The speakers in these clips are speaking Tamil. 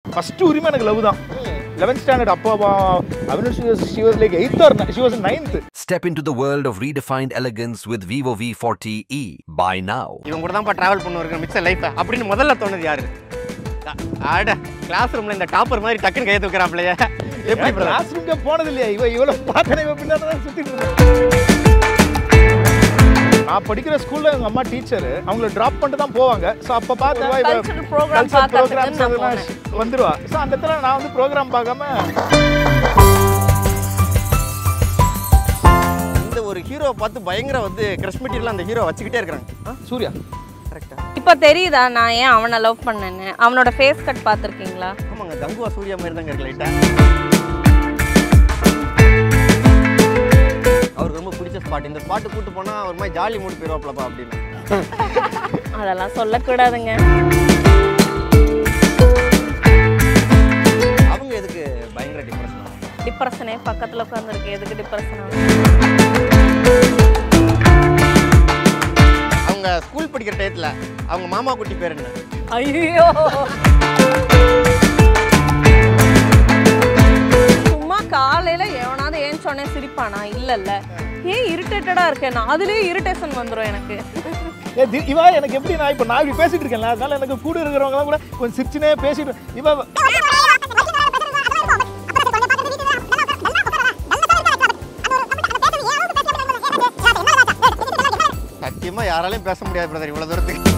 ஃபர்ஸ்ட் உரிமை எனக்கு லவ் தான் லெவன்த் ஸ்டாண்டர்ட் அப்போ அவனு she was like eighth or she was ninth Step into the world of redefined elegance with Vivo V40e. Buy now. இவங்க கூட தான்ப்பா ட்ராவல் பண்ணுவாங்க மிச்ச லைஃப் அப்படின்னு முதல்ல தோணுது யாரு அ- அட கிளாஸ் ரூம்ல இந்த டாப்பர் மாதிரி டக்குன்னு கையை தூக்குறாப்லையே எப்படி brother? கிளாஸ் ரூம்க்கே போனது இல்லையா இவ இவ்வளவு பார்த்தனே இவ பின்னாடி தான் சுத்திட்டு இருந்தேன் நான் படிக்கிற ஸ்கூல்ல எங்க அம்மா டீச்சர் அவங்கள டிராப் பண்ணிட்டு தான் போவாங்க ஸோ அப்போ பார்த்தேன் இவ Cultural program cultural பார்க்கறதுக்கு programs நான் அதெல்லாம் வந்துருவா ஸோ அந்த இடத்துல நான் வந்து ப்ரோக்ராம் பார்க்காம இந்த ஒரு ஹீரோ பார்த்து பயங்கர வந்து கிரஷ் மெட்டீரியல் அந்த ஹீரோ வச்சுக்கிட்டே இருக்கிறாங்க ஆ, சூர்யா கரெக்டா இப்போ தெரியுதா நான் ஏன் அவனை லவ் பண்ணேன்னு அவனோட ஃபேஸ் கட் பார்த்துருக்கீங்களா ஆமாங்க கங்குவா சூர்யா மாதிரி தாங்க இருக்கு லைட்டா அவருக்கு ரொம்ப பிடிச்ச ஸ்பாட் இந்த ஸ்பாட்டு கூட்டு போனா ஒரு மாதிரி ஜாலி மூடு போயிடுவாப்லப்பா அப்படின்னு அதெல்லாம் சொல்லக்கூடாதுங்க அவங்க எதுக்கு பயங்கர டிப்ரெஷன் டிப்ரெஷனே பக்கத்தில் உட்காந்துருக்கு எதுக்கு டிப்ரெஷன் அவங்க ஸ்கூல் படிக்கிற டயத்துல அவங்க மாமா குட்டி பேர் என்ன ஐயோ சும்மா காலையில எவனாவது ஏன் சொன்னேன் சிரிப்பானா இல்லல்ல ஏன் இரிட்டேட்டடா இருக்கேன் நான் அதுலயே இரிட்டேஷன் வந்துரும் எனக்கு ஏ, தி- இவ எனக்கு எப்படி நான் இப்போ நான் இப்படி பேசிட்டு இருக்கேன்ல அதனால எனக்கு கூட இருக்கிறவங்க கூட கொஞ்சம் சிரிச்சுனே பேசிட்டு இவ சத்தியமா யாராலையும் பேச முடியாது பிரதர் இவ்வளவு தூரத்துக்கு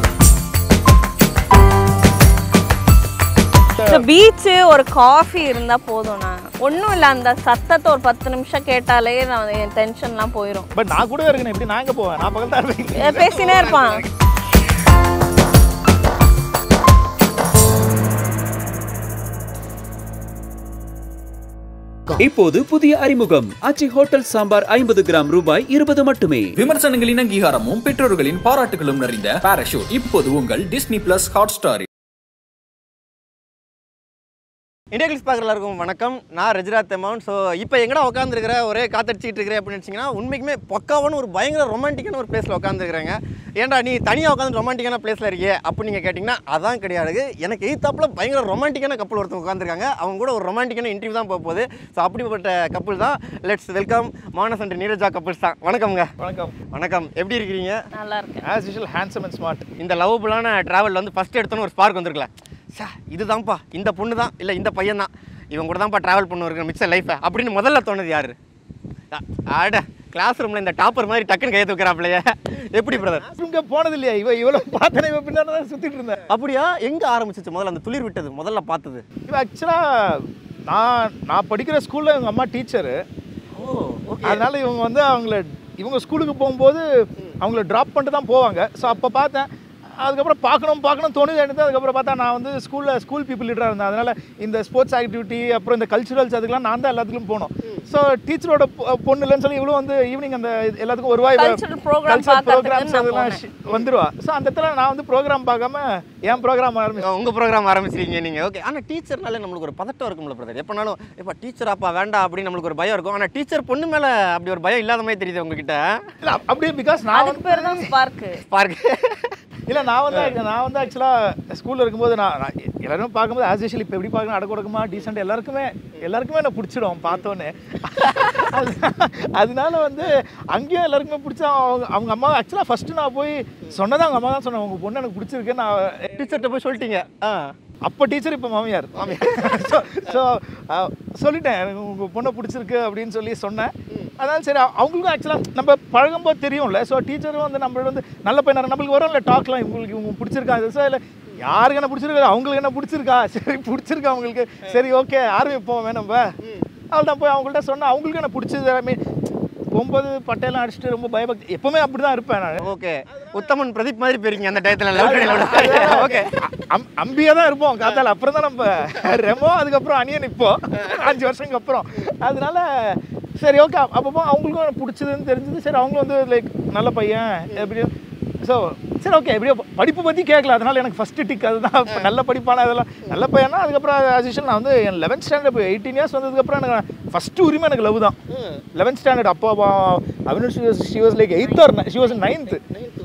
பீச்சு ஒரு காஃபி இருந்தா போதும் நான் ஒன்றும் இல்லை அந்த சத்தத்தை ஒரு பத்து நிமிஷம் கேட்டாலே நான் என் டென்ஷன்லாம் போயிடும் பட் நான் கூட இருக்கேன் எப்படி நான் எங்க போவேன் நான் பக்கத்துல தான் இருக்கேன் பேசினே இருப்பான் இப்போது புதிய அறிமுகம் ஆச்சி ஹோட்டல் சாம்பார் ஐம்பது கிராம் ரூபாய் இருபது மட்டுமே விமர்சனங்களின் அங்கீகாரமும் பெற்றோர்களின் பாராட்டுகளும் நிறைந்த பாராஷூட் இப்போது உங்கள் Disney plus Hotstar India கிளிஸ் பார்க்குற எல்லாருக்கும் வணக்கம் நான் ரஜிராத் தெமான் ஸோ இப்போ எங்கடா உட்காந்துருக்கிற ஒரே காத்தடிச்சிட்டு இருக்கிறேன் அப்படின்னு வச்சிங்கன்னா உண்மைக்குமே பக்காவான ஒரு பயங்கர ரொமான்டிக்கான ஒரு பிளேஸில் உட்காந்துருக்குறாங்க ஏன்டா நீ தனியாக உட்காந்து ரொமான்டிக்கான பிளேஸில் இருக்கியே அப்படின்னு நீங்கள் கேட்டிங்கன்னா அதான் கிடையாது எனக்கு எய்த்தாப்பில் பயங்கர ரொமான்டிக்கான கப்பல் ஒருத்தவங்க உட்காந்துருக்காங்க அவங்க கூட ஒரு ரொமான்டிக்கான இன்டர்வியூ தான் போக போகுது ஸோ அப்படிப்பட்ட கப்பல் தான் let's welcome Manas and Neeraja கப்பல்ஸ் தான் வணக்கம்ங்க வணக்கம் வணக்கம் எப்படி இருக்கிறீங்க நல்லா இருக்கேன் as usual handsome and smart இந்த லவ்வபுளான ட்ராவல் வந்து ஃபஸ்ட் எடுத்தோன்னு ஒரு ஸ்பார்க் வந்திருக்கல சா இதுதான்ப்பா இந்த பொண்ணு தான் இல்லை இந்த பையன் தான் இவங்க கூட தான்ப்பா ட்ராவல் பண்ணுவாங்க மிச்ச லைஃப்பை அப்படின்னு முதல்ல தோணுது யாரு அ- அட கிளாஸ் ரூமில் இந்த டாப்பர் மாதிரி டக்குன்னு கையை தூக்குறாப்லையே எப்படி பிரதர் ரூம்க்கே போனது இல்லையா இவ இவ்வளவு பார்த்தனே இவ பின்னாடி தான் சுத்திட்டு இருந்தேன் அப்படியா எங்கே ஆரம்பிச்சிச்சு முதல்ல அந்த துளிர் விட்டது முதல்ல பார்த்தது இவ ஆக்சுவலா நான் நான் படிக்கிற ஸ்கூல்ல எங்க அம்மா டீச்சரு ஓ ஓகே அதனால இவங்க வந்து அவங்கள இவங்க ஸ்கூலுக்கு போகும்போது அவங்கள ட்ராப் பண்ணிட்டு தான் போவாங்க ஸோ அப்போ பார்த்தேன் அதுக்கப்புறம் பார்க்கணும் பார்க்கணும் தோணுது எனக்கு அதுக்கப்புறம் பார்த்தா நான் வந்து ஸ்கூலில் ஸ்கூல் பீப்புள் லீடராக இருந்தேன் அதனால இந்த ஸ்போர்ட்ஸ் ஆக்டிவிட்டி அப்புறம் இந்த கல்ச்சுரல்ஸ் அதுக்கெல்லாம் நான் தான் எல்லாத்துக்கும் போனோம் ஸோ டீச்சரோட பொண்ணு இல்லைன்னு சொல்லி இவ்வளோ வந்து ஈவினிங் அந்த இது எல்லாத்துக்கும் ஒரு Cultural program கல்ச்சரல் பார்க்கறதுக்கு ப்ரோக்ராம்ஸ் நான் அதெல்லாம் போனேன். ஷி- வந்துருவா ஸோ அந்த இடத்துல நான் வந்து ப்ரோக்ராம் பார்க்காம என் ப்ரோக்ராம் ஆரம்பிச்சேன் உங்கள் ப்ரோக்ராம் ஆரம்பிச்சிருக்கீங்க நீங்கள் ஓகே ஆனால் டீச்சர்னாலே நம்மளுக்கு ஒரு பதட்டம் இருக்கும்ல பிரதர் எப்போனாலும் இப்போ டீச்சர் அப்பா வேண்டாம் அப்படின்னு நம்மளுக்கு ஒரு பயம் இருக்கும் ஆனால் டீச்சர் பொண்ணு மேலே அப்படி ஒரு பயம் இல்லாத மாதிரி தெரியுது உங்ககிட்ட இல்லை அப்படியே பிகாஸ் நான் அதுக்கு பேர் தான் ஸ்பார்க்கு பாருங்க இல்லை நான் வந்து நான் வந்து ஆக்சுவலாக ஸ்கூலில் இருக்கும்போது நான் நான் எல்லாருமே பார்க்கும்போது ஆஸ் யூஷுவல் இப்போ எப்படி பார்க்கணும் அடக்கொடக்கமா டீசெண்ட் எல்லாருக்குமே எல்லாருக்குமே என்ன பிடிச்சிடும் பார்த்தோன்னே அது- அதனால வந்து அங்கேயும் எல்லாருக்குமே பிடிச்சா அவங்க அவங்க அம்மா ஆக்சுவலாக ஃபஸ்ட்டு நான் போய் சொன்னதான் அவங்க அம்மா தான் சொன்னேன் உங்கள் பொண்ணு எனக்கு பிடிச்சிருக்கு நான் டீச்சர்கிட்ட போய் சொல்லிட்டீங்க ஆ அப்போ டீச்சர் இப்போ மாமியார் ஸோ ஸோ சொல்லிட்டேன் எனக்கு உங்கள் பொண்ணை பிடிச்சிருக்கு அப்படின்னு சொல்லி சொன்னேன் அதனால சரி அவ- அவங்களுக்கும் ஆக்சுவலாக நம்ம பழகும்போது தெரியும்ல ஸோ டீச்சரும் வந்து நம்மளோட வந்து நல்ல பையனா நம்மளுக்கு வரும்ல டாக்லாம் இவங்களுக்கு இவங்க பிடிச்சிருக்கா ஸோ இல்லை யாருக்கு என்ன பிடிச்சிருக்கு அவங்களுக்கு என்ன பிடிச்சிருக்கா சரி பிடிச்சிருக்கா அவங்களுக்கு சரி ஓகே ஆரம்பிப்போம் நம்ம அவள்தான் போய் அவங்கள்ட்ட சொன்னேன் அவங்களுக்கு என்ன பிடிச்சது ஐ மீன் போகும்போது பட்டையெல்லாம் அடிச்சுட்டு ரொம்ப பயபக்தி எப்பவுமே அப்படி தான் இருப்பேன் நான் ஓகே உத்தமன் பிரதீப் மாதிரி போயிருக்கீங்க அந்த டயத்தில் ஓகே அம் அம்பியா தான் இருப்போம் காத்தால அப்புறம் தான் நம்ம ரெமோ அதுக்கப்புறம் அணியன் இப்போ அஞ்சு வருஷத்துக்கு அப்புறம் அதனால சரி ஓகே அப்பப்போ அவங்களுக்கும் பிடிச்சதுன்னு தெரிஞ்சது சரி அவங்களும் வந்து லைக் நல்ல பையன் எப்படி ஸோ சரி ஓகே எப்படியோ படிப்பு பற்றி கேட்கல அதனால எனக்கு ஃபஸ்ட்டு டிக் அதுதான் இப்ப நல்ல படிப்பான இதெல்லாம் நல்ல பையனா அதுக்கப்புறம் ஆசிஷன் நான் வந்து என் லெவன்த் ஸ்டாண்டர்ட் இப்போ எயிட்டீன் இயர்ஸ் வந்ததுக்கப்புறம் எனக்கு ஃபஸ்ட்டு உரிமை எனக்கு லவ் தான் லெவன்த் ஸ்டாண்டர்ட் அப்போ அவனு she was like eighth or she was ninth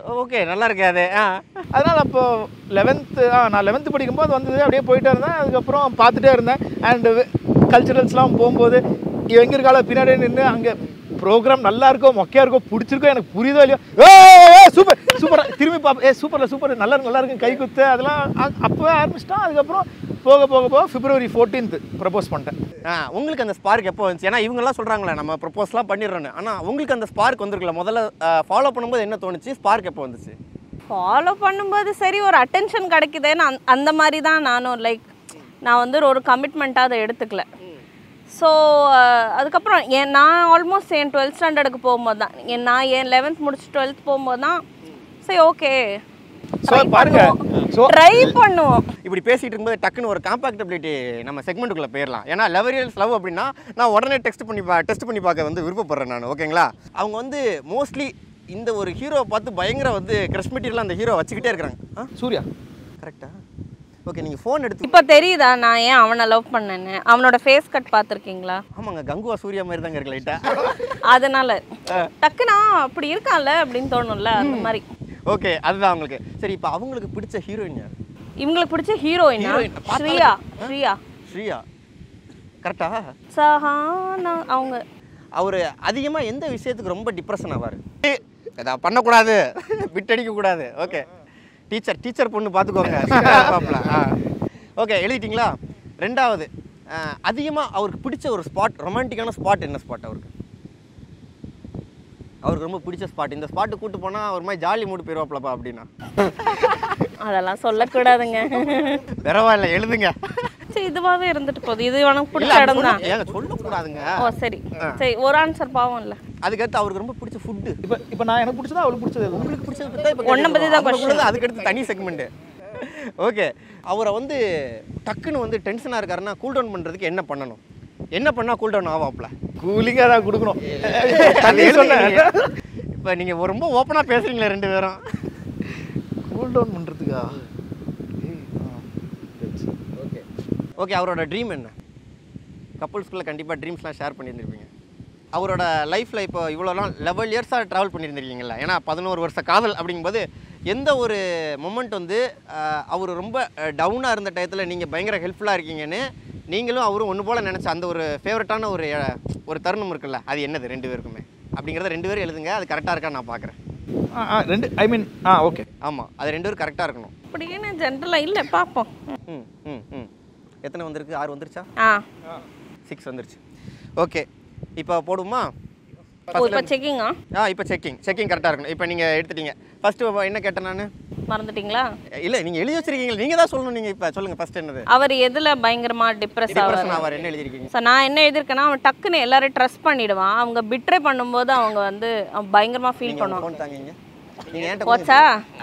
okay நல்லா இருக்கே அது ஆ அதனால் அப்போ லெவன்த்து ஆ நான் லெவன்த்து படிக்கும்போது வந்தது அப்படியே போயிட்டே இருந்தேன் அதுக்கப்புறம் பார்த்துட்டே இருந்தேன் அண்டு கல்ச்சுரல்ஸ்லாம் போகும்போது எங்க இருக்கால பின்னாடி நின்று அங்கே ப்ரோக்ராம் நல்லா இருக்கோ மொக்கையா இருக்கோ பிடிச்சிருக்கோ எனக்கு புரியுதோ இல்லையோ ஏ சூப்பர் சூப்பர் திரும்பி பாப்ப ஏ சூப்பர் சூப்பர் நல்லா இருக்கு நல்லா இருக்கு கை குத்து அதெல்லாம் அ- அப்போவே ஆரம்பிச்சிட்டோம் அதுக்கப்புறம் போக போக போக பிப்ரவரி ஃபோர்டீன்த் ப்ரப்போஸ் பண்ணிட்டேன் ஆ உங்களுக்கு அந்த ஸ்பார்க் எப்போ வந்துச்சு ஏன்னா இவங்கெல்லாம் சொல்கிறாங்களே நம்ம ப்ரப்போஸ்லாம் பண்ணிடுறோன்னு ஆனால் உங்களுக்கு அந்த ஸ்பார்க் வந்திருக்குல்ல முதல்ல ஃபாலோ பண்ணும்போது என்ன தோணுச்சு ஸ்பார்க் எப்போ வந்துச்சு ஃபாலோ பண்ணும்போது சரி ஒரு அட்டென்ஷன் கிடைக்குதேன்னு அந்த- அந்த மாதிரி தான் நானும் லைக் நான் வந்து ஒரு கமிட்மெண்ட்டாக அதை எடுத்துக்கல ஸோ அதுக்கப்புறம் என் நான் ஆல்மோஸ்ட் என் டுவெல்த் ஸ்டாண்டர்டுக்கு போகும்போது தான் என் நான் என் லெவன்த் முடிச்சு டுவெல்த் போகும்போது தான் சரி ஓகே ஸோ பாருங்க ஸோ ட்ரை பண்ணுவோம் இப்படி பேசிட்டு இருக்கும்போது டக்குன்னு ஒரு காம்பாக்டபிலிட்டி நம்ம செக்மெண்ட்டுக்குள்ளே போயிடலாம் ஏன்னா லெவரியல்ஸ் லவ் அப்படின்னா நான் உடனே டெஸ்ட் பண்ணி பா டெஸ்ட் பண்ணி பார்க்க வந்து விருப்பப்படுறேன் நான் ஓகேங்களா அவங்க வந்து மோஸ்ட்லி இந்த ஒரு ஹீரோவை பார்த்து பயங்கர வந்து கிரஷ் மெட்டீரியல் அந்த ஹீரோ வச்சுக்கிட்டே இருக்கிறாங்க ஆ சூர்யா கரெக்டா ஓகே நீங்கள் ஃபோன் எடுத்து இப்போ தெரியுதா நான் ஏன் அவனை லவ் பண்ணேன்னு அவனோட ஃபேஸ் கட் பார்த்துருக்கீங்களா ஆமாங்க கங்குவா சூர்யா மாதிரி தாங்க இருக்கு லைட்டாக அதனால டக்குனா அப்படி இருக்கான்ல அப்படின்னு தோணும்ல அந்த மாதிரி ஓகே அதுதான் அவங்களுக்கு சரி இப்போ அவங்களுக்கு பிடிச்ச ஹீரோயின் யார் இவங்களுக்கு பிடிச்ச ஹீரோயினா Heroine, பார்த்தாலே- ஸ்ரீயா ஸ்ரீயா ஸ்ரீயா கரெக்டா சஹானா அவங்க அவர் அதிகமாக எந்த விஷயத்துக்கு ரொம்ப டிப்ரெஷன் ஆவார் இதை பண்ணக்கூடாது விட்டடிக்க கூடாது ஓகே டீச்சர் டீச்சர் பொண்ணு பார்த்துக்கோங்க பாப்பல ஆ ஓகே எழுதிட்டீங்களா ரெண்டாவது அதிகமாக அவருக்கு பிடிச்ச ஒரு ஸ்பாட் ரொமான்டிக்கான ஸ்பாட் என்ன ஸ்பாட் அவருக்கு அவருக்கு ரொம்ப பிடிச்ச ஸ்பாட் இந்த ஸ்பாட்டு கூட்டு போனால் ஒரு மாதிரி ஜாலி மூடு போயிடுவாப்லப்பா அப்படின்னா அதெல்லாம் சொல்லக்கூடாதுங்க பரவாயில்ல எழுதுங்க சரி இதுவாவே இருந்துட்டு போகுது இது உனக்கு பிடிச்ச இல்ல, இடம் தான் சொல்ல- ஏங்க சொல்லக்கூடாதுங்க ஓ சரி சரி ஒரு ஆன்சர் பாவம் இல்ல அதுக்கடுத்து அவருக்கு ரொம்ப பிடிச்ச ஃபுட்டு இப்போ இப்போ நான் எனக்கு பிடிச்சதா அவளுக்கு பிடிச்சது எது? உங்களுக்கு பிடிச்சது பத்தி தான் இப்போ உன்னை பத்தி தான் கேட்டுருக்கோம். question. அவங்களுக்குள்ளது அதுக்கடுத்து தனி செக்மெண்ட் ஓகே அவரை வந்து டக்குன்னு வந்து டென்ஷனாக இருக்காருன்னா கூல் டவுன் பண்ணுறதுக்கு என்ன பண்ணணும் என்ன பண்ணால் கூல் டவுன் ஆவாப்ல கூலிங்காக தான் கொடுக்கணும் அது தண்ணி சொன்னேன் இப்போ நீங்கள் ரொம்ப ஓப்பனாக பேசுறீங்களே ரெண்டு பேரும் கூல் டவுன் பண்ணுறதுக்கா ஓகே ஓகே அவரோட ட்ரீம் என்ன கப்புள்ஸ்குள்ளே கண்டிப்பாக ட்ரீம்ஸ்லாம் ஷேர் பண்ணியிருந்திருப்பீங்க அவரோட லைஃப்பில் இப்போ இவ்வளோ நாள் லெவல் இயர்ஸாக ட்ராவல் பண்ணியிருந்திருக்கீங்கல்ல ஏன்னா பதினோரு வருஷ காதல் அப்படிங்கும்போது எந்த ஒரு மொமெண்ட் வந்து ஆஹ், அவர் ரொம்ப டவுனாக இருந்த டயத்தில் நீங்கள் பயங்கர ஹெல்ப்ஃபுல்லாக இருக்கீங்கன்னு நீங்களும் அவரும் ஒன்று போல் நினச்ச அந்த ஒரு ஃபேவரட்டான ஒரு அஹ், ஒரு தருணம் இருக்குல்ல அது என்னது ரெண்டு பேருக்குமே அப்படிங்கிறத ரெண்டு பேரும் எழுதுங்க அது கரெக்டாக இருக்கான்னு நான் பார்க்குறேன் ஆ ஆ ரெண்டு ஐ மீன் ஆ ஓகே ஆமாம் அது ரெண்டு பேரும் கரெக்டாக இருக்கணும் அப்படின்னு ஜென்ரலா இல்ல பாப்போம் ம் ம் ம் எத்தனை வந்திருக்கு ஆறு வந்துருச்சா ஆ சிக்ஸ் வந்துருச்சு ஓகே இப்போ போடுமா ஓ இப்போ செக்கிங்கா ஆ இப்போ செக்கிங் செக்கிங் கரெக்டாக இருக்கணும் இப்போ நீங்கள் எடுத்துட்டீங்க ஃபஸ்ட்டு என்ன கேட்டேன் நான் மறந்துட்டீங்களா இல்லை நீங்கள் எழுதி வச்சிருக்கீங்க நீங்கள் தான் சொல்லணும் நீங்கள் இப்போ சொல்லுங்கள் ஃபஸ்ட் என்னது அவர் எதுல பயங்கரமா டிப்ரெஸ் டிப்ரெஷன் ஆவார் ஆவார் என்ன எழுதிருக்கீங்க ஸோ நான் என்ன எழுதியிருக்கேன்னா அவன் டக்குன்னு எல்லாரையும் ட்ரஸ்ட் பண்ணிடுவான் அவங்க பிட்ரே பண்ணும்போது அவங்க வந்து அவன் பயங்கரமா ஃபீல் நீங்கள் பண்ணுவான் ஃபோன் தாங்கிங்க நீங்கள் ஏன்ட்ட போச்சா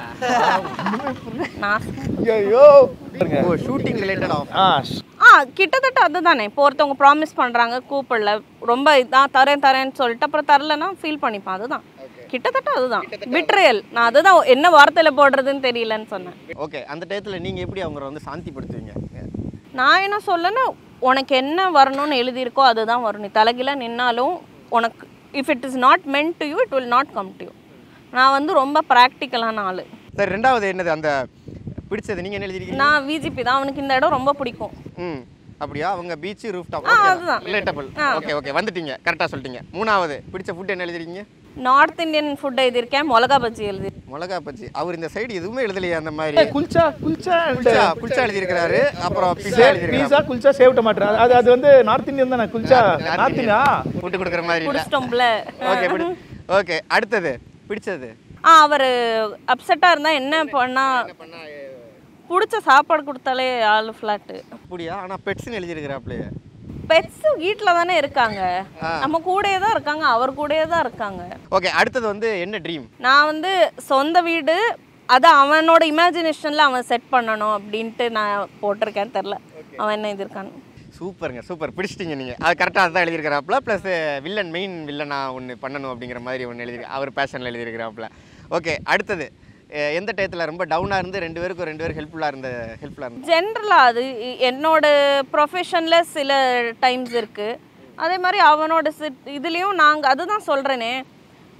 நான் ஐயோ ஓ ஷூட்டிங் ரிலேட்டட் ஆஃப் ஆ ஆ கிட்டத்தட்ட அதுதானே இப்போ ஒருத்தவங்க ப்ராமிஸ் பண்ணுறாங்க கூப்பிடல ரொம்ப இதான் தரேன் தரேன்னு சொல்லிட்டு அப்புறம் தரலன்னா ஃபீல் பண்ணிப்பான் அதுதான் கிட்டத்தட்ட அதுதான் பிட்ரியல் நான் அதுதான் என்ன வார்த்தையில் போடுறதுன்னு தெரியலன்னு சொன்னேன் ஓகே அந்த டயத்தில் நீங்கள் எப்படி அவங்கள வந்து சாந்திப்படுத்துவீங்க நான் என்ன சொல்லனா உனக்கு என்ன வரணும்னு எழுதியிருக்கோ அதுதான் வரும் நீ தலைகீழ நின்னாலும் உனக்கு if it is not meant to you it will not come to you நான் வந்து ரொம்ப ப்ராக்டிக்கலான ஆள் சரி ரெண்டாவது என்னது அந்த பிடிச்சது நீங்கள் என்ன எழுதிருக்கீங்க நான் விஜிபி தான் அவனுக்கு இந்த இடம் ரொம்ப பிடிக்கும் ம் அப்படியா அவங்க பீச் ரூஃப் டாப் ஆ, அதுதான். ரிலேட்டபிள் ஓகே ஓகே வந்துட்டீங்க கரெக்டாக சொல்லிட்டீங்க மூணாவது பிடிச்ச ஃபுட் என்ன எழுதிருக்கீங்க நார்த் இந்தியன் ஃபுட் எழுதியிருக்கேன் மிளகா பஜ்ஜி எழுதி மிளகா பச்சி அவர் இந்த சைடு எதுவுமே எழுதலையே அந்த மாதிரி குல்ச்சா குல்ச்சா குல்ச்சா குல்ச்சா எழுதியிருக்கிறாரு அப்புறம் பிஸா எழுதியிருக்காரு பீஸா குல்ச்சா சேவ் டமாட்டர் அது- அது அது வந்து நார்த் இந்தியன் தானே குல்ச்சா நார்த் இந்தியா விட்டு கொடுக்குற மாதிரி இல்லை குடிச்சிட்டோம்ல ஓகே ஓகே அடுத்தது பிடிச்சது ஆ அவர் அப்செட்டாக இருந்தால் என்ன பண்ணா பிடிச்ச சாப்பாடு கொடுத்தாலே ஆள் ஃப்ளாட்டு அப்படியா ஆனால் பெட்ஸ்னு எழுதியிருக்கிறாப்லையே பெட்ஸ் வீட்டில் தானே இருக்காங்க நம்ம கூடயே தான் இருக்காங்க அவர் கூடயே தான் இருக்காங்க ஓகே அடுத்தது வந்து என்ன ட்ரீம் நான் வந்து சொந்த வீடு அதை அவனோட இமேஜினேஷனில் அவன் செட் பண்ணணும் அப்படின்ட்டு நான் போட்டிருக்கேன் தெரில அவன் என்ன இது இருக்கான்னு சூப்பருங்க சூப்பர் பிடிச்சிட்டீங்க நீங்கள் அது கரெக்டாக அதுதான் எழுதியிருக்கிறாப்புல ப்ளஸ் வில்லன் மெயின் வில்லனா ஒன்று பண்ணணும் அப்படிங்கிற மாதிரி ஒன்று எழுதி அவர் பேஷனில் எழுதியிருக்கிறாப்புல ஓகே அடுத்தது அஹ் எந்த டயத்தில் ரொம்ப டவுனாக இருந்து ரெண்டு பேருக்கும் ரெண்டு பேரும் ஹெல்ப்ஃபுல்லாக இருந்த ஹெல்ப்ஃபுல்லாக இருந்த ஜென்ரலாக அது இ- என்னோட ப்ரொஃபஷனில் சில டைம்ஸ் இருக்குது அதே மாதிரி அவனோட சிட் இதுலேயும் நாங்கள் அதுதான் சொல்கிறேனே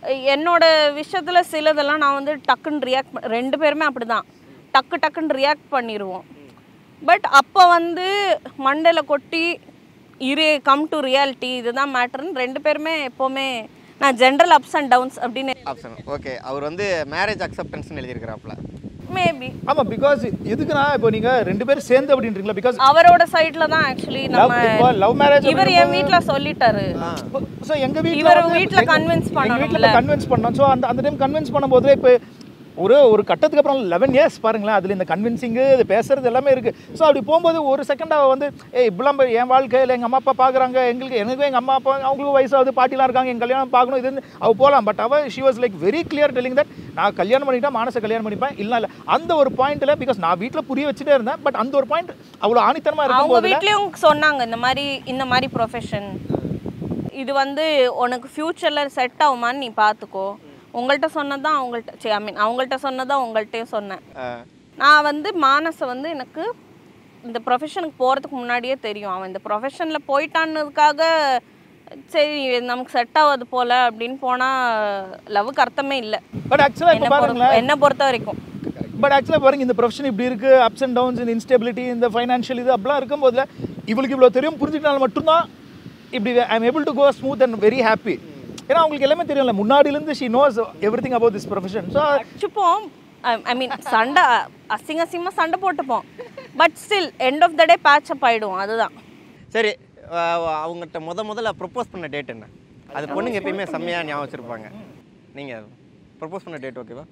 என்னோட விஷயத்தில் சிலதெல்லாம் நான் வந்து டக்குன்னு ரியாக்ட் ரெண்டு பேருமே அப்படி தான் டக்கு டக்குன்னு ரியாக்ட் பண்ணிடுவோம் பட் அப்போ வந்து மண்டையில் கொட்டி இரு கம் டு ரியாலிட்டி இதுதான் மேட்டர்னு ரெண்டு பேருமே எப்போவுமே நான் ஜென்ரல் அப்ஸ் அண்ட் டவுன்ஸ் அப்படின்னு ஆப்ஷன் ஓகே அவர் வந்து மேரேஜ் அக்செப்டன்ஸ்னு எழுதியிருக்கிறாப்புல மேபி ஆமா பிகாஸ் எதுக்குன்னா இப்போ நீங்க ரெண்டு பேரும் சேர்ந்து அப்படின்றீங்களா பிகாஸ் அவரோட சைடில் தான் ஆக்சுவலி லவ் நம்ம இப்போ லவ் மேரேஜ் இவர் என் வீட்டில் சொல்லிட்டாரு ஸோ எங்க வீட்ல இவர் வந்து வீட்ல எங்க- convince எங்க வீட்ல பண்ணணும்ல. கன்வின்ஸ் பண்ணோம் ஸோ அந்த அந்த டைம் கன்வின்ஸ் பண்ணும்போது இப்போ ஒரு ஒரு கட்டத்துக்கு அப்புறம் லெவன் இயர்ஸ் பாருங்களேன் அதில் இந்த கன்வின்சிங்கு இது பேசுறது எல்லாமே இருக்கு ஸோ அப்படி போகும்போது ஒரு செகண்டாக வந்து ஏய் இப்படிலாம் போய் என் வாழ்க்கையில் எங்கள் அம்மா அப்பா பார்க்குறாங்க எங்களுக்கு எனக்கும் எங்கள் அம்மா அப்பா அவங்களுக்கு வயசாகுது பாட்டிலாம் இருக்காங்க என் கல்யாணம் பார்க்கணும் இது வந்து அவ போகலாம் பட் அவ she was like very clear telling that நான் கல்யாணம் பண்ணிட்டா மானச கல்யாணம் பண்ணிப்பேன் இல்லை இல்லை அந்த ஒரு பாயிண்ட்ல பிகாஸ் நான் வீட்டில் புரிய வச்சுட்டே இருந்தேன் பட் அந்த ஒரு பாயிண்ட் அவ்வளோ ஆணித்தனமாக அவங்க இருக்கும்போது வீட்லயும் சொன்னாங்க இந்த மாதிரி இந்த மாதிரி ப்ரொஃபஷன் இது வந்து உனக்கு ஃப்யூச்சரில் செட் ஆகுமான்னு நீ பார்த்துக்கோ உங்கள்கிட்ட சொன்னதான் அவங்கள்ட்ட சரி ஐ மீன் அவங்கள்ட்ட சொன்னதான் உங்கள்கிட்டயும் சொன்னேன் நான் வந்து மானஸை வந்து எனக்கு இந்த ப்ரொஃபஷனுக்கு போகிறதுக்கு முன்னாடியே தெரியும் அவன் இந்த ப்ரொஃபஷனில் போயிட்டான்னதுக்காக சரி நமக்கு செட் ஆகாது போல அப்படின்னு போனால் லவ்வுக்கு அர்த்தமே இல்லை பட் ஆக்சுவலாக என்ன இப்போ பாருங்களேன் பொறுத்த என்னை பொறுத்த வரைக்கும் பட் ஆக்சுவலாக பாருங்க இந்த ப்ரொஃபஷன் இப்படி இருக்கு அப்ஸ் அண்ட் டவுன்ஸ் இந்த இன்ஸ்டெபிலிட்டி இந்த ஃபைனான்ஷியல் இது அப்படிலாம் இருக்கும்போதுல இவளுக்கு இவ்வளோ தெரியும் புரிஞ்சுக்கிட்டால் மட்டும்தான் இப்படி I am able to go smooth and very happy ஏன்னா அவங்களுக்கு எல்லாமே தெரியும்ல முன்னாடியிலேருந்து she knows everything about this profession so அடிச்சுப்போம் ஐ மீன் சண்டை அசிங்க அசிங்கமாக சண்டை போட்டுப்போம் but still end of the day patch up ஆகிடும் அதுதான் சரி அஹ் அவங்ககிட்ட முத முதல்ல ப்ரப்போஸ் பண்ண டேட் என்ன அது பொண்ணுங்க எப்பயுமே செம்மையாக ஞாபகம் வச்சுருப்பாங்க நீங்கள் ப்ரப்போஸ் பண்ண டேட் ஓகேவா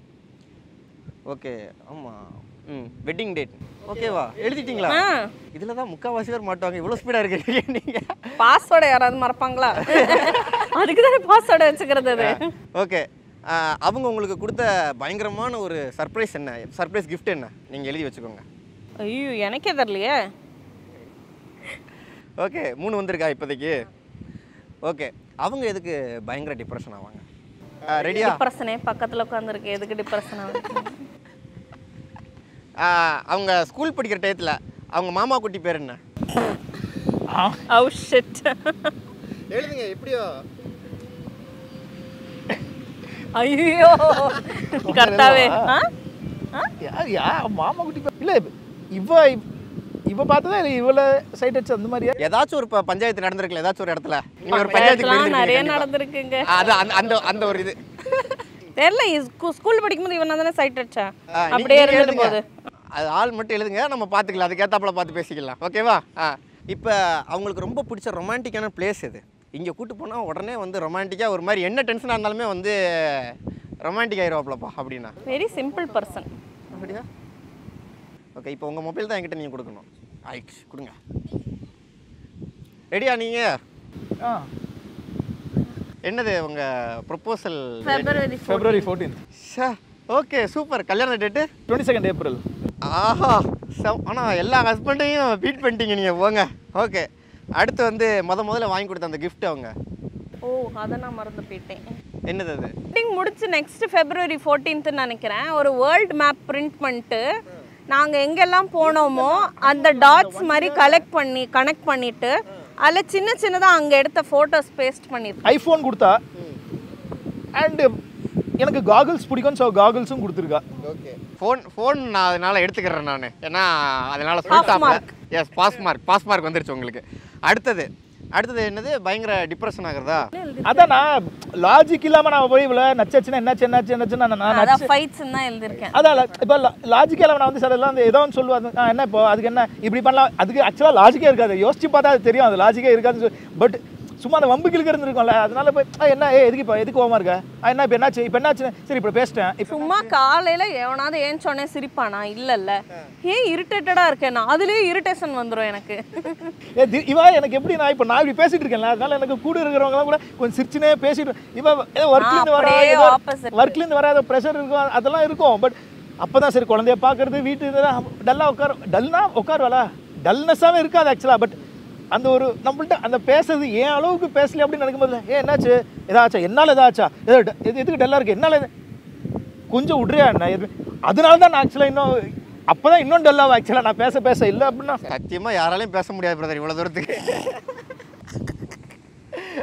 ஓகே ஆமாம் ம் வெட்டிங் டேட் ஓகேவா எழுதிட்டீங்களா ஆ இதில் தான் முக்கால்வாசி பேர் மாட்டுவாங்க இவ்வளோ ஸ்பீடாக இருக்கிறீங்க நீங்கள் பாஸ்வேர்டை யாராவது மறப்பாங்களா அதுக்கு தானே பாஸ்வேர்டை வச்சுக்கிறது அது ஓகே அவங்க உங்களுக்கு கொடுத்த பயங்கரமான ஒரு சர்ப்ரைஸ் என்ன சர்ப்ரைஸ் gift என்ன நீங்கள் எழுதி வச்சுக்கோங்க ஐயோ எனக்கே தெரியலையே ஓகே மூணு வந்திருக்கா இப்போதைக்கு ஓகே அவங்க எதுக்கு பயங்கர டிப்ரெஷன் ஆவாங்க ரெடியா டிப்ரெஷனே பக்கத்தில் உட்காந்துருக்கு எதுக்கு டிப்ரெஷன் ஆகுது அவங்க ஸ்கூல் படிக்கிற டயத்தில் அவங்க மாமா குட்டி பேர் என்ன ஓ ஷிட் எழுதுங்க எப்படியோ ஐயோ கரெக்டாவே ஆ யார் யா மாமா குட்டி பா- இல்ல இவ இவ பார்த்ததா இல்லை இவள சைட் அடிச்சு அந்த மாதிரியா ஏதாச்சும் ஒரு ப- பஞ்சாயத்து நடந்திருக்கல ஏதாச்சும் ஒரு இடத்துல நீங்க ஒரு பஞ்சாயத்துக்கு பஞ்சாயத்துலாம் நிறைய போயிருந்திருப்பீங்க கண்டிப்பா. நடந்திருக்குங்க ஆ, அது அந்த அந்த அந்த ஒரு இது தெரியல ஸ்கூல் படிக்கும்போது இவன் தானே சைட் அடிச்சா ஆ, நீ- அப்படியே நீங்க இருந்துட்டு எழுதுங்க. போகுது அது ஆள் மட்டும் எழுதுங்க நம்ம பார்த்துக்கலாம் அதுக்கேத்தாப்புல பார்த்து பேசிக்கலாம் ஓகேவா ஆ இப்போ அவங்களுக்கு ரொம்ப பிடிச்ச ரொமான்டிக்கான பிளேஸ் இது இங்கே கூட்டு போனால் உடனே வந்து ரொமான்டிக்காக ஒரு மாதிரி என்ன டென்ஷனாக இருந்தாலுமே வந்து ரொமான்டிக் ஆயிடுவாப்லப்பா அப்படின்னா வெரி சிம்பிள் பர்சன் அப்படியா ஓகே இப்போ உங்கள் மொபைல் தான் என்கிட்ட நீங்கள் கொடுக்கணும் ஆயிடுச்சு கொடுங்க ரெடியா நீங்கள் ஆ என்னது உங்கள் proposal February February fourteen okay super கல்யாண டேட்டு டுவெண்ட்டி செகண்ட் ஏப்ரல் ஆஹா ஆனால் எல்லா ஹஸ்பண்டையும் பீட் பண்ணிட்டீங்க நீங்கள் போங்க ஓகே அடுத்து வந்து முத முதல்ல வாங்கி கொடுத்த அந்த gift அவங்க ஓ அதை நான் மறந்து போயிட்டேன் என்னது அது மீட்டிங் முடிச்சு நெக்ஸ்ட் ஃபெப்ரவரி ஃபோர்டீன்த்துன்னு நினைக்கிறேன் ஒரு வேர்ல்ட் மேப் பிரிண்ட் பண்ணிட்டு நாங்கள் எங்கெல்லாம் போனோமோ அந்த டாட்ஸ் மாதிரி கலெக்ட் பண்ணி கனெக்ட் பண்ணிட்டு அதில் சின்ன சின்னதாக அங்கே எடுத்த ஃபோட்டோஸ் பேஸ்ட் பண்ணியிருக்கேன் ஐஃபோன் கொடுத்தா அண்ட் எனக்கு காகுல்ஸ் பிடிக்கும் ஸோ காகுல்ஸும் கொடுத்துருக்கா ஓகே ஃபோன் ஃபோன் நான் அதனால் எடுத்துக்கிறேன் நான் ஏன்னா அதனால் Pass full mark. Yes pass mark pass mark வந்துருச்சு உங்களுக்கு அடுத்தது அடுத்தது என்னது பயங்கர டிப்ரெஷன் ஆகுறதா அதான் நான் லாஜிக் இல்லாம நான் போய் இவ்வளோ நச்சாச்சுன்னா என்னாச்சு என்னாச்சு என்னாச்சு நான் நான் அதான் நச்சு ஃபைட்ஸ் தான் எழுதியிருக்கேன் அதான் ல- இப்போ லாஜிக்கே இல்லாம நான் வந்து சார் எல்லாம் வந்து ஏதோ ஒன்று சொல்லுவாங்க ஆ, என்ன இப்போ அதுக்கு என்ன இப்படி பண்ணலாம் அதுக்கு ஆக்சுவலாக லாஜிக்கே இருக்காது யோசிச்சு பார்த்தா அது தெரியும் அது லாஜிக்கே இருக்காது பட் சும்மா அந்த வம்பு கிழக்கு இருந்திருக்கும்ல அதனால போய் ஆ, என்ன ஏ எதுக்கு இப்போ எதுக்கு ஓமா இருக்க ஆ, என்ன இப்போ என்னாச்சு இப்போ என்னாச்சு சரி இப்போ பேசிட்டேன் இப்போ சும்மா காலையில எவனாவது ஏஞ்சோடனே சிரிப்பானா இல்லைல்ல ஏன் இரிட்டேட்டடாக இருக்கேன் நான் அதுலேயே இரிட்டேஷன் வந்துடும் எனக்கு ஏ தி- இவ எனக்கு எப்படி நான் இப்போ நான் இப்படி பேசிட்டு இருக்கேன்ல அதனால எனக்கு கூட இருக்கிறவங்கலாம் கூட கொஞ்சம் சிரிச்சுனே பேசிட்டு இவ ஏதோ ஒர்க்லேருந்து வர அப்படியே ஏதோ opposite. ஒர்க்லேருந்து வர ஏதோ ப்ரெஷர் இருக்கும் அதெல்லாம் இருக்கும் பட் அப்பதான் சரி குழந்தைய பார்க்கறது வீட்டு இதெல்லாம் டல்லாக உட்கார டல்னா உட்காருவாளா டல்னஸாகவே இருக்காது ஆக்சுவலாக பட் அந்த ஒரு நம்மள்ட்ட அந்த பேசுறது ஏன் அளவுக்கு பேசல அப்படின்னு நினைக்கும்போது ஏ என்னாச்சு ஏதாச்சா என்னால் ஏதாச்சா ஏதோ ட- எது எதுக்கு டல்லாக இருக்கு என்னால் இது- கொஞ்சம் விட்றியா என்ன எது அதனால தான் நான் ஆக்சுவலாக இன்னும் அப்போ தான் இன்னும் டல்லாகும் ஆக்சுவலாக நான் பேச பேச இல்லை அப்படின்னா சத்தியமாக யாராலையும் பேச முடியாது பிரதர் இவ்வளோ தூரத்துக்கு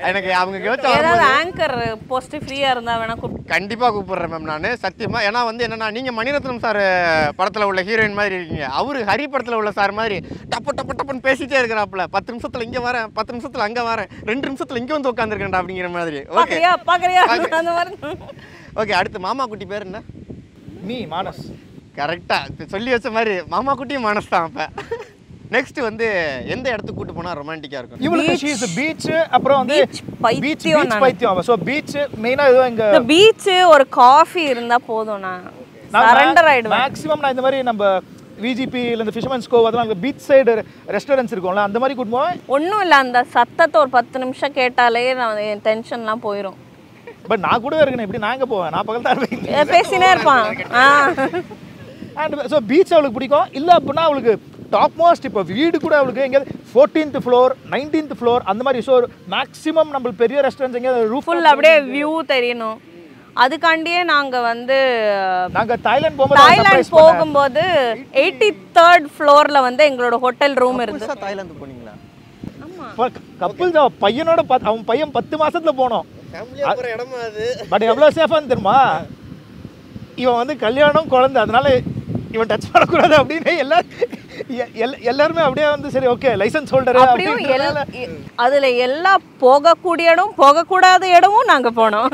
எனக்கு அவங்க யோசிச்சு ஏதாவது வரும்போது ஆங்கர் போஸ்ட் ஃப்ரீயா இருந்தா வேணா கூப்பிட்டு கண்டிப்பாக கூப்பிடுறேன் மேம் நான் சத்தியமா ஏன்னா வந்து என்னன்னா நீங்கள் மணிரத்னம் சார் படத்தில் உள்ள ஹீரோயின் மாதிரி இருக்கீங்க அவரு ஹரி படத்தில் உள்ள சார் மாதிரி டப்பு டப்பு டப்புன்னு பேசிட்டே இருக்கிறாப்புல பத்து நிமிஷத்தில் இங்கே வரேன் பத்து நிமிஷத்தில் அங்கே வரேன் ரெண்டு நிமிஷத்தில் இங்கே வந்து உட்காந்துருக்கேன்டா அப்படிங்கிற மாதிரி ஓகே பாக்குறியா பாக்குறியா அந்த மாதிரி ஓகே அடுத்து மாமா குட்டி பேர் என்ன மீ மானஸ் கரெக்டாக சொல்லி வச்ச மாதிரி மாமா குட்டியும் மனசு தான் அப்போ நெக்ஸ்ட் வந்து எந்த இடத்துக்கு கூட்டு போனால் ரொமான்டிக்காக இருக்கும் இவளுக்கு Beach. ஷீஸ் பீச் அப்புறம் வந்து Beach பைத்தியம் பீச் பீச் நானு. பைத்தியம் ஸோ பீச் மெயினாக ஏதோ இங்க இந்த பீச் ஒரு காஃபி இருந்தா போதும் நான் சரண்டர் ஆயிடுவேன் மேக்ஸிமம் நான் இந்த மாதிரி நம்ம விஜிபியில் இந்த ஃபிஷர்மன்ஸ் கோவ் அதெல்லாம் அங்கே பீச் சைடு ரெஸ்டாரண்ட்ஸ் இருக்கும்ல அந்த மாதிரி கூட்டு போவேன் ஒன்றும் இல்லை அந்த சத்தத்தை ஒரு பத்து நிமிஷம் கேட்டாலே நான் என் டென்ஷன்லாம் போயிடும் பட் நான் கூடவே இருக்கேன் எப்படி நான் எங்கே போவேன் நான் பக்கத்தில் தான் இருப்பேன் பேசினே இருப்பான் ஆ அண்ட் ஸோ பீச் அவளுக்கு பிடிக்கும் இல்லை அப்படின்னா அவளுக்கு டாப் மோஸ்ட் இப்போ வீடு கூட அவளுக்கு எங்கேயாவது ஃபோர்டீன்த் ஃப்ளோர் நைன்டீன்த் ஃப்ளோர் அந்த மாதிரி ஸோ மேக்ஸிமம் நம்மளுக்கு பெரிய ரெஸ்டாரண்ட்ஸ் எங்கேயாவது ரூஃப் ஃபுல் அப்படியே வியூ தெரியணும் அதுக்காண்டியே நாங்க வந்து நாங்கள் தாய்லாந்து போகும்போது தாய்லாந்து surprise பண்ணேன். போகும்போது எயிட்டி தேர்ட் ஃப்ளோர்ல வந்து எங்களோட ஹோட்டல் ரூம் இருந்து புதுசாக தாய்லாந்து போனீங்களா கப்பிள் தான் பையனோட பத்- அவன் பையன் பத்து மாசத்துல போனோம் ஃபேமிலியாக போகிற இடமா அது பட் எவ்வளோ சேஃபான்னு தெரியுமா இவன் வந்து கல்யாணம் குழந்தை அதனால இவன் டச் பண்ணக்கூடாது அப்படின்னு எல்லா எ- எல்- எல்லாருமே அப்படியே வந்து சரி ஓகே லைசன்ஸ் ஹோல்டர் அப்படியும் எல்- எ- அதுல எல்லா போகக்கூடிய இடம் போகக்கூடாத இடமும் நாங்க போனோம்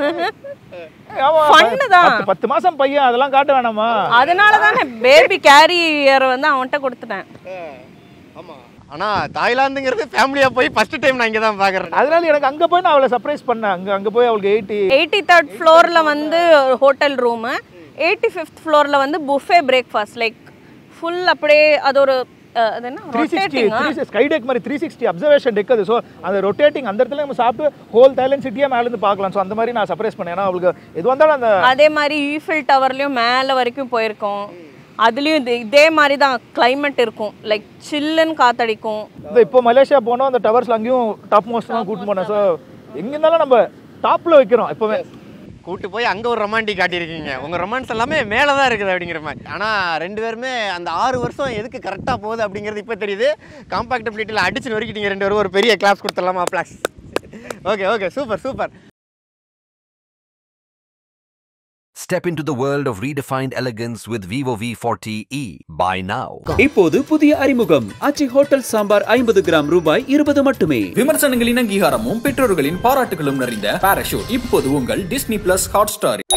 fun தான். பத்து மாசம் பையன் அதெல்லாம் காட்ட வேணாமா அதனால தானே பேபி கேரியர் வந்து அவன்கிட்ட கொடுத்துட்டேன் ஆமாம் ஆனால் தாய்லாந்துங்கிறது ஃபேமிலியாக போய் ஃபர்ஸ்ட் டைம் நான் இங்கே தான் பார்க்குறேன் அதனால எனக்கு அங்க போய் நான் அவளை சர்ப்ரைஸ் பண்ணேன் அங்க அங்க போய் அவளுக்கு எயிட்டி எயிட்டி தேர்ட் ஃப்ளோரில் வந்து ஹோட்டல் ரூமு எயிட்டி ஃபிஃப்த் ஃப்ளோரில் வந்து புஃபே பிரேக்ஃபாஸ்ட் லைக் ஃபுல் அப்படியே அது ஒரு அஹ், அது என்ன த்ரீ சிக்ஸ்டி ரொட்டேட்டிங்கா த்ரீ ஸ்கை டெக் மாதிரி த்ரீ சிக்ஸ்டி அப்சர்வேஷன் டெக் அது ஸோ அந்த ரொட்டேட்டிங் அந்த இடத்துல நம்ம சாப்பிட்டு ஹோல் தாய்லாந்து சிட்டியே மேலேருந்து பார்க்கலாம் ஸோ அந்த மாதிரி நான் சர்ப்ரைஸ் பண்ணேன் ஏன்னா அவளுக்கு எது வந்தாலும் அந்த அதே மாதிரி ஈஃபில் டவர்லயும் மேலே வரைக்கும் போயிருக்கோம் அதுலயும் இது இதே மாதிரி தான் climate இருக்கும் லைக் சில்லுன்னு காத்தடிக்கும் இந்த இப்போ மலேசியா போனோம் அந்த டவர்ஸ்ல அங்கேயும் டாப் மோஸ்ட் தான் கூட்டு போனேன் ஸோ எங்க இருந்தாலும் நம்ம டாப்ல வைக்கிறோம் எப்பவுமே கூட்டு போய் அங்கே ஒரு ரொமான்டிக் காட்டியிருக்கீங்க உங்கள் ரொமான்ஸ் எல்லாமே மேலே தான் இருக்குது அப்படிங்கிற மாதிரி ஆனால் ரெண்டு பேருமே அந்த ஆறு வருஷம் எதுக்கு கரெக்டாக போகுது அப்படிங்கிறது இப்போ தெரியுது காம்பாக்டபிலிட்டியில் அடிச்சு நொறுக்கிட்டீங்க ரெண்டு பேரும் ஒரு பெரிய கிளாஸ் கொடுத்துடலாமா ப்ளாஸ் okay okay super super Step into the world of redefined elegance with Vivo V40e. Buy now. இப்போது புதிய அறிமுகம் ஆச்சி ஹோட்டல் சாம்பார் ஐம்பது கிராம் ரூபாய் இருபது மட்டுமே விமர்சனங்களின் அங்கீகாரமும் பெற்றோர்களின் பாராட்டுகளும் நிறைந்த பாராஷூட் இப்போது உங்கள் டிஸ்னி பிளஸ் ஹாட் ஸ்டார்